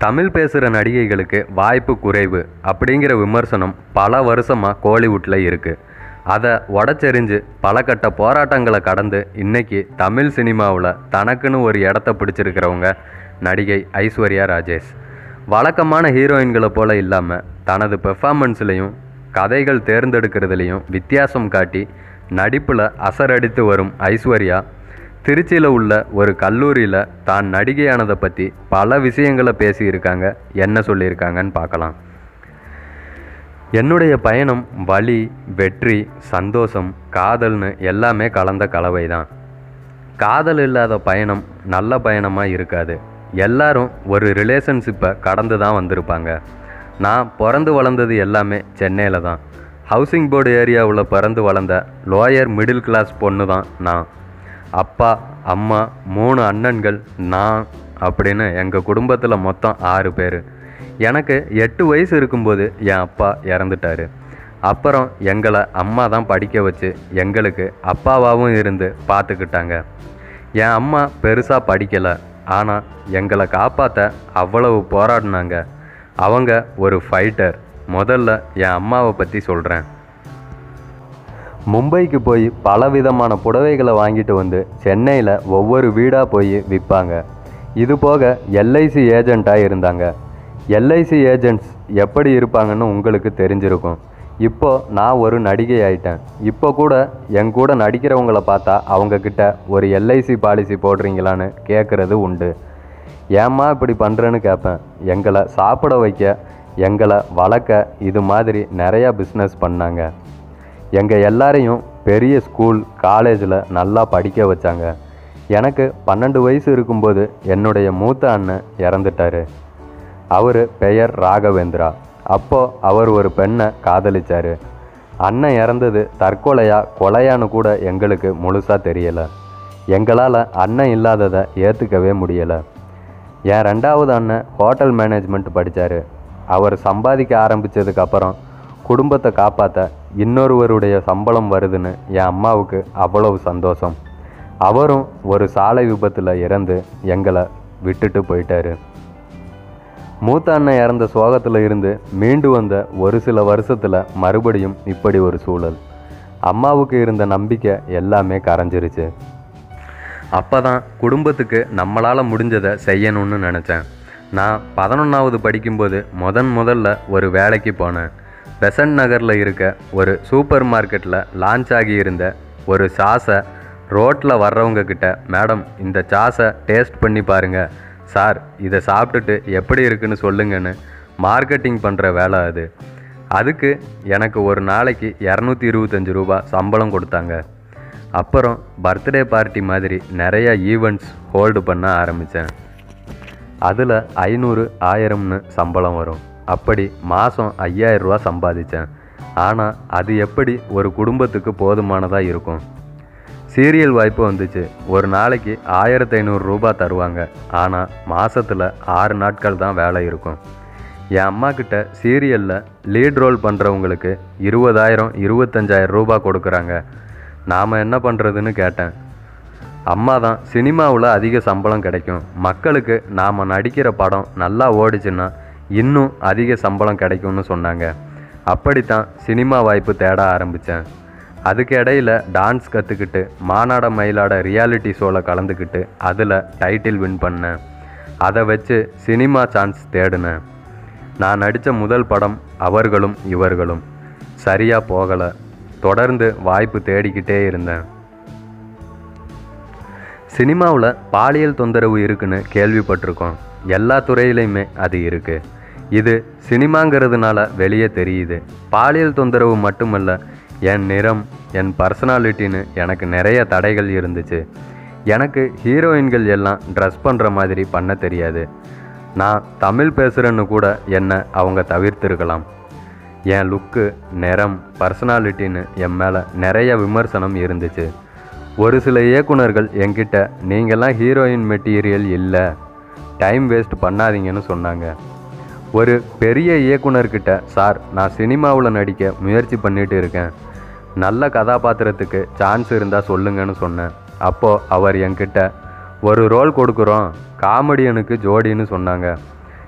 தமிழ் பேசுகிற நடிகைகளுக்கு வாய்ப்பு குறைவு அப்படிங்கிற விமர்சனம் பல வருஷமாக கோலிவுட்டில் இருக்குது அதை உடச்செறிஞ்சு பல கட்ட போராட்டங்களை கடந்து இன்னைக்கு தமிழ் சினிமாவில் தனக்குன்னு ஒரு இடத்த பிடிச்சிருக்கிறவங்க நடிகை ஐஸ்வர்யா ராஜேஷ் வழக்கமான ஹீரோயின்களை போல இல்லாமல் தனது பெர்ஃபார்மன்ஸ்லையும் கதைகள் தேர்ந்தெடுக்கிறதுலையும் வித்தியாசம் காட்டி நடிப்பில் அசரடித்து வரும் ஐஸ்வர்யா திருச்சியில் உள்ள ஒரு கல்லூரியில் தான் நடிகையானதை பற்றி பல விஷயங்களை பேசியிருக்காங்க என்ன சொல்லியிருக்காங்கன்னு பார்க்கலாம் என்னுடைய பயணம் வலி வெற்றி சந்தோஷம் காதல்னு எல்லாமே கலந்த கலவை தான் காதல் இல்லாத பயணம் நல்ல பயணமாக இருக்காது எல்லாரும் ஒரு ரிலேஷன்ஷிப்பை கடந்து தான் வந்திருப்பாங்க நான் பிறந்து வளர்ந்தது எல்லாமே சென்னையில் தான் ஹவுசிங் போர்டு ஏரியாவில் பிறந்து வளர்ந்த லோயர் மிடில் கிளாஸ் பொண்ணு தான் நான் அப்பா அம்மா மூணு அண்ணன்கள் நான் அப்படின்னு எங்கள் குடும்பத்தில் மொத்தம் ஆறு பேர் எனக்கு எட்டு வயசு இருக்கும்போது என் அப்பா இறந்துட்டாரு அப்புறம் எங்களை அம்மா தான் படிக்க வச்சு எங்களுக்கு அப்பாவாகவும் இருந்து பார்த்துக்கிட்டாங்க என் அம்மா பெருசாக படிக்கலை ஆனால் எங்களை காப்பாற்ற அவ்வளவு போராடினாங்க அவங்க ஒரு ஃபைட்டர் முதல்ல என் அம்மாவை பற்றி சொல்கிறேன் மும்பைக்கு போய் பலவிதமான புடவைகளை வாங்கிட்டு வந்து சென்னையில் ஒவ்வொரு வீடாக போய் விற்பாங்க இது போக எல்ஐசி ஏஜெண்ட்டாக இருந்தாங்க எல்ஐசி ஏஜென்ட்ஸ் எப்படி இருப்பாங்கன்னு உங்களுக்கு தெரிஞ்சிருக்கும் இப்போ நான் ஒரு நடிகை ஆயிட்டேன் இப்போ கூட என் கூட நடிக்கிறவங்கள பார்த்தா அவங்கக்கிட்ட ஒரு எல்ஐசி பாலிசி போடுறீங்களான்னு கேட்குறது உண்டு ஏம்மா இப்படி பண்ணுறேன்னு கேட்பேன் எங்களை சாப்பிட வைக்க எங்களை வளர்க்க இது மாதிரி நிறையா பிஸ்னஸ் பண்ணாங்க எங்கள் எல்லாரையும் பெரிய ஸ்கூல் காலேஜில் நல்லா படிக்க வச்சாங்க எனக்கு பன்னெண்டு வயசு இருக்கும்போது என்னுடைய மூத்த அண்ணன் இறந்துட்டாரு அவர் பெயர் ராகவேந்திரா அப்போ அவர் ஒரு பெண்ணை காதலிச்சாரு அண்ணன் இறந்தது தற்கொலையா கொலையான்னு கூட எங்களுக்கு முழுசாக தெரியலை எங்களால் அண்ணன் இல்லாததை ஏற்றுக்கவே முடியலை என் ரெண்டாவது அண்ணன் ஹோட்டல் மேனேஜ்மெண்ட் படித்தார் அவர் சம்பாதிக்க ஆரம்பித்ததுக்கு அப்புறம் குடும்பத்தை காப்பாற்ற இன்னொருவருடைய சம்பளம் வருதுன்னு என் அம்மாவுக்கு அவ்வளவு சந்தோஷம் அவரும் ஒரு சாலை விபத்தில் இறந்து எங்களை விட்டுட்டு போயிட்டாரு மூத்த அண்ணன் இறந்த சோகத்தில் இருந்து மீண்டு வந்த ஒரு சில வருஷத்தில் மறுபடியும் இப்படி ஒரு சூழல் அம்மாவுக்கு இருந்த நம்பிக்கை எல்லாமே கரைஞ்சிருச்சு அப்போ தான் குடும்பத்துக்கு நம்மளால் முடிஞ்சதை செய்யணும்னு நினச்சேன் நான் பதினொன்றாவது படிக்கும்போது முதன் முதல்ல ஒரு வேலைக்கு போனேன் பெசன்ட் நகரில் இருக்க ஒரு சூப்பர் மார்க்கெட்டில் லான்ச் ஆகி இருந்த ஒரு சாஸை ரோட்டில் வர்றவங்க கிட்ட மேடம் இந்த சாஸை டேஸ்ட் பண்ணி பாருங்க சார் இதை சாப்பிட்டுட்டு எப்படி இருக்குன்னு சொல்லுங்கன்னு மார்க்கெட்டிங் பண்ணுற வேலை அது அதுக்கு எனக்கு ஒரு நாளைக்கு இரநூத்தி இருபத்தஞ்சி ரூபா சம்பளம் கொடுத்தாங்க அப்புறம் பர்த்டே பார்ட்டி மாதிரி நிறைய ஈவெண்ட்ஸ் ஹோல்டு பண்ண ஆரம்பித்தேன் அதில் ஐநூறு ஆயிரம்னு சம்பளம் வரும் அப்படி மாதம் ஐயாயிரரூவா சம்பாதிச்சேன் ஆனால் அது எப்படி ஒரு குடும்பத்துக்கு போதுமானதாக இருக்கும் சீரியல் வாய்ப்பு வந்துச்சு ஒரு நாளைக்கு ஆயிரத்தி ஐநூறு ரூபா தருவாங்க ஆனால் மாதத்தில் ஆறு நாட்கள் தான் வேலை இருக்கும் என் அம்மா கிட்ட சீரியலில் லீட் ரோல் பண்ணுறவங்களுக்கு இருபதாயிரம் இருபத்தஞ்சாயிரம் ரூபா கொடுக்குறாங்க நாம் என்ன பண்ணுறதுன்னு கேட்டேன் அம்மா தான் சினிமாவில் அதிக சம்பளம் கிடைக்கும் மக்களுக்கு நாம் நடிக்கிற படம் நல்லா ஓடிச்சுன்னா இன்னும் அதிக சம்பளம் கிடைக்கும்னு சொன்னாங்க அப்படித்தான் சினிமா வாய்ப்பு தேட ஆரம்பித்தேன் அதுக்கு இடையில டான்ஸ் கற்றுக்கிட்டு மானாட மயிலாட ரியாலிட்டி ஷோவில் கலந்துக்கிட்டு அதில் டைட்டில் வின் பண்ணேன் அதை வச்சு சினிமா சான்ஸ் தேடினேன் நான் நடித்த முதல் படம் அவர்களும் இவர்களும் சரியாக போகலை தொடர்ந்து வாய்ப்பு தேடிக்கிட்டே இருந்தேன் சினிமாவில் பாலியல் தொந்தரவு இருக்குன்னு கேள்விப்பட்டிருக்கோம் எல்லா துறையிலையுமே அது இருக்குது இது சினிமாங்கிறதுனால வெளியே தெரியுது பாலியல் தொந்தரவு மட்டுமல்ல என் நிறம் என் பர்சனாலிட்டின்னு எனக்கு நிறைய தடைகள் இருந்துச்சு எனக்கு ஹீரோயின்கள் எல்லாம் ட்ரெஸ் பண்ணுற மாதிரி பண்ண தெரியாது நான் தமிழ் பேசுகிறேன்னு கூட என்னை அவங்க தவிர்த்திருக்கலாம் என் லுக்கு நிறம் பர்சனாலிட்டின்னு என் மேலே நிறைய விமர்சனம் இருந்துச்சு ஒரு சில இயக்குனர்கள் என்கிட்ட நீங்கள்லாம் ஹீரோயின் மெட்டீரியல் இல்லை டைம் வேஸ்ட் பண்ணாதீங்கன்னு சொன்னாங்க ஒரு பெரிய இயக்குனர்கிட்ட சார் நான் சினிமாவில் நடிக்க முயற்சி பண்ணிட்டு இருக்கேன் நல்ல கதாபாத்திரத்துக்கு சான்ஸ் இருந்தால் சொல்லுங்கன்னு சொன்னேன் அப்போது அவர் என்கிட்ட ஒரு ரோல் கொடுக்குறோம் காமெடியனுக்கு ஜோடின்னு சொன்னாங்க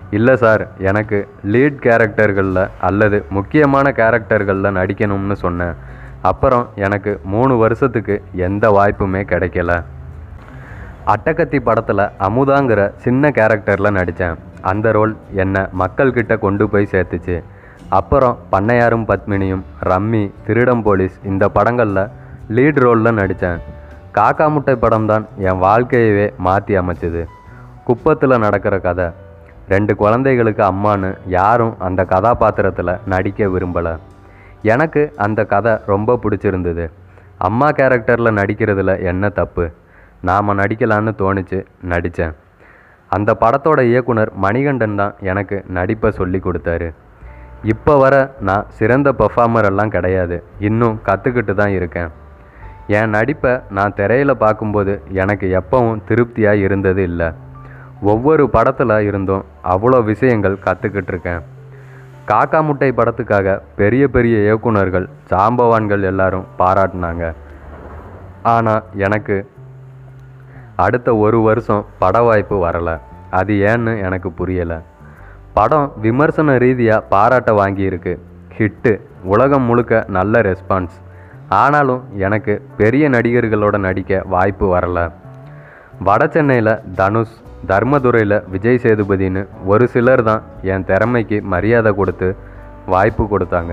இல்லை சார் எனக்கு லீட் கேரக்டர்களில் அல்லது முக்கியமான கேரக்டர்களில் நடிக்கணும்னு சொன்னேன் அப்புறம் எனக்கு மூணு வருஷத்துக்கு எந்த வாய்ப்புமே கிடைக்கல அட்டகத்தி படத்தில் அமுதாங்கிற சின்ன கேரக்டரில் நடித்தேன் அந்த ரோல் என்னை மக்கள்கிட்ட கொண்டு போய் சேர்த்துச்சு அப்புறம் பண்ணையாரும் பத்மினியும் ரம்மி திருடம் போலீஸ் இந்த படங்களில் லீட் ரோலில் நடித்தேன் காக்கா முட்டை படம் தான் என் வாழ்க்கையவே மாற்றி அமைச்சது குப்பத்தில் நடக்கிற கதை ரெண்டு குழந்தைகளுக்கு அம்மான்னு யாரும் அந்த கதாபாத்திரத்தில் நடிக்க விரும்பலை எனக்கு அந்த கதை ரொம்ப பிடிச்சிருந்தது அம்மா கேரக்டரில் நடிக்கிறதுல என்ன தப்பு நாம் நடிக்கலான்னு தோணுச்சு நடித்தேன் அந்த படத்தோட இயக்குனர் மணிகண்டன் தான் எனக்கு நடிப்பை சொல்லி கொடுத்தாரு இப்போ வர நான் சிறந்த பெர்ஃபார்மர் எல்லாம் கிடையாது இன்னும் கற்றுக்கிட்டு தான் இருக்கேன் என் நடிப்பை நான் திரையில் பார்க்கும்போது எனக்கு எப்பவும் திருப்தியாக இருந்தது இல்லை ஒவ்வொரு படத்தில் இருந்தும் அவ்வளோ விஷயங்கள் கற்றுக்கிட்டு இருக்கேன் காக்கா முட்டை படத்துக்காக பெரிய பெரிய இயக்குனர்கள் சாம்பவான்கள் எல்லாரும் பாராட்டினாங்க ஆனால் எனக்கு அடுத்த ஒரு வருஷம் பட வாய்ப்பு வரலை அது ஏன்னு எனக்கு புரியலை படம் விமர்சன ரீதியாக பாராட்ட வாங்கியிருக்கு ஹிட்டு உலகம் முழுக்க நல்ல ரெஸ்பான்ஸ் ஆனாலும் எனக்கு பெரிய நடிகர்களோட நடிக்க வாய்ப்பு வரல வட சென்னையில் தனுஷ் தர்மதுரையில் விஜய் சேதுபதின்னு ஒரு சிலர் தான் என் திறமைக்கு மரியாதை கொடுத்து வாய்ப்பு கொடுத்தாங்க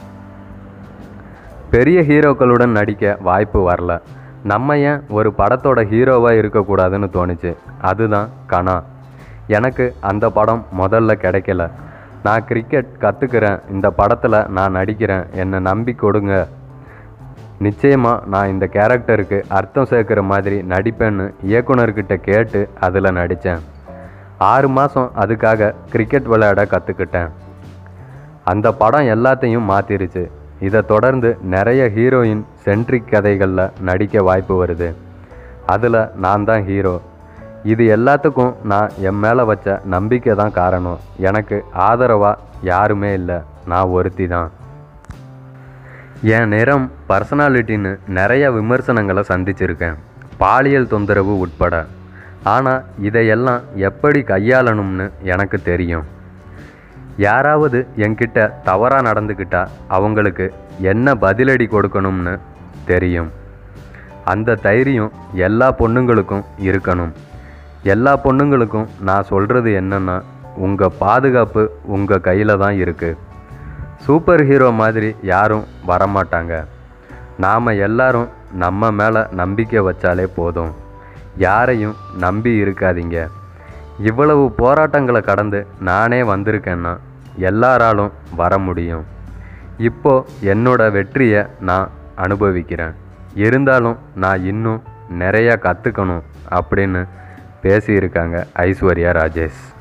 பெரிய ஹீரோக்களுடன் நடிக்க வாய்ப்பு வரல நம்ம ஏன் ஒரு படத்தோட ஹீரோவாக இருக்கக்கூடாதுன்னு தோணுச்சு அதுதான் கனா எனக்கு அந்த படம் முதல்ல கிடைக்கல நான் கிரிக்கெட் கற்றுக்கிறேன் இந்த படத்தில் நான் நடிக்கிறேன் என்னை நம்பி கொடுங்க நிச்சயமாக நான் இந்த கேரக்டருக்கு அர்த்தம் சேர்க்குற மாதிரி நடிப்பேன்னு இயக்குனர்கிட்ட கேட்டு அதில் நடித்தேன் ஆறு மாதம் அதுக்காக கிரிக்கெட் விளையாட கற்றுக்கிட்டேன் அந்த படம் எல்லாத்தையும் மாற்றிருச்சு இதை தொடர்ந்து நிறைய ஹீரோயின் சென்ட்ரிக் கதைகளில் நடிக்க வாய்ப்பு வருது அதில் நான் தான் ஹீரோ இது எல்லாத்துக்கும் நான் என் மேலே வச்ச நம்பிக்கை தான் காரணம் எனக்கு ஆதரவாக யாருமே இல்லை நான் ஒருத்தி தான் என் நிறம் பர்சனாலிட்டின்னு நிறைய விமர்சனங்களை சந்திச்சிருக்கேன் பாலியல் தொந்தரவு உட்பட ஆனால் இதையெல்லாம் எப்படி கையாளணும்னு எனக்கு தெரியும் யாராவது என்கிட்ட தவறாக நடந்துக்கிட்டா அவங்களுக்கு என்ன பதிலடி கொடுக்கணும்னு தெரியும் அந்த தைரியம் எல்லா பொண்ணுங்களுக்கும் இருக்கணும் எல்லா பொண்ணுங்களுக்கும் நான் சொல்கிறது என்னன்னா உங்கள் பாதுகாப்பு உங்கள் கையில் தான் இருக்குது சூப்பர் ஹீரோ மாதிரி யாரும் வரமாட்டாங்க நாம் எல்லாரும் நம்ம மேலே நம்பிக்கை வச்சாலே போதும் யாரையும் நம்பி இருக்காதீங்க இவ்வளவு போராட்டங்களை கடந்து நானே வந்திருக்கேன்னா எல்லாராலும் வர முடியும் இப்போ என்னோட வெற்றியை நான் அனுபவிக்கிறேன் இருந்தாலும் நான் இன்னும் நிறையா கற்றுக்கணும் அப்படின்னு பேசியிருக்காங்க ஐஸ்வர்யா ராஜேஷ்